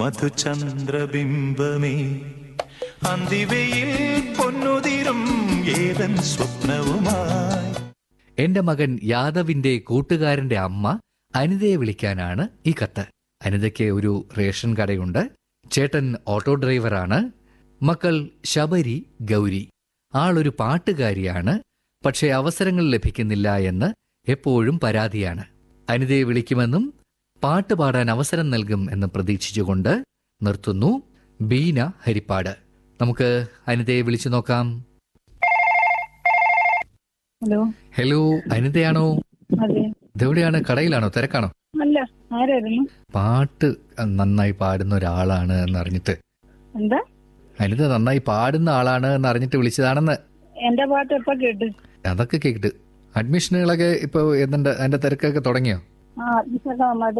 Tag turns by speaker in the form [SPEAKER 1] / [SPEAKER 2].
[SPEAKER 1] മധുചന്ദ്രബിംബമേ അന്തിവയിൽ പൊന്നുതിരും ഏതൻ സ്വപ്നവുമായി
[SPEAKER 2] എന്റെ മകൻ യാദവിന്റെ കൂട്ടുകാരന്റെ അമ്മ അനിതയെ വിളിക്കാനാണ് ഈ കത്ത് അനിതയ്ക്ക് ഒരു റേഷൻ കടയുണ്ട് ചേട്ടൻ ഓട്ടോ ഡ്രൈവറാണ് മക്കൾ ശബരി ഗൗരി ആളൊരു പാട്ടുകാരിയാണ് പക്ഷേ അവസരങ്ങൾ ലഭിക്കുന്നില്ല എന്ന് എപ്പോഴും പരാതിയാണ് അനിതയെ വിളിക്കുമെന്നും പാട്ട് പാടാൻ അവസരം നൽകും എന്ന് പ്രതീക്ഷിച്ചുകൊണ്ട് നിർത്തുന്നു ബീന ഹരിപ്പാട് നമുക്ക് അനിതയെ വിളിച്ചു നോക്കാം
[SPEAKER 3] ഹലോ
[SPEAKER 2] ഹലോ അനിതയാണോ
[SPEAKER 3] അതെ
[SPEAKER 2] ഇതെവിടെയാണ് കടയിലാണോ തിരക്കാണോ
[SPEAKER 3] അല്ല ആരായിരുന്നു
[SPEAKER 2] പാട്ട് നന്നായി പാടുന്ന ഒരാളാണ് എന്ന് അറിഞ്ഞിട്ട്
[SPEAKER 3] എന്താ
[SPEAKER 2] അനിത നന്നായി പാടുന്ന ആളാണ് എന്ന് അറിഞ്ഞിട്ട് വിളിച്ചതാണെന്ന്
[SPEAKER 3] എന്റെ പാട്ട് എപ്പോ കേട്ട്
[SPEAKER 2] അതൊക്കെ കേട്ട് അഡ്മിഷനുകളൊക്കെ ഇപ്പൊ എന്തുണ്ട് അതിന്റെ തിരക്കൊക്കെ തുടങ്ങിയോ
[SPEAKER 3] ആ അഡ്മിഷനൊക്കെ നന്നായിട്ട്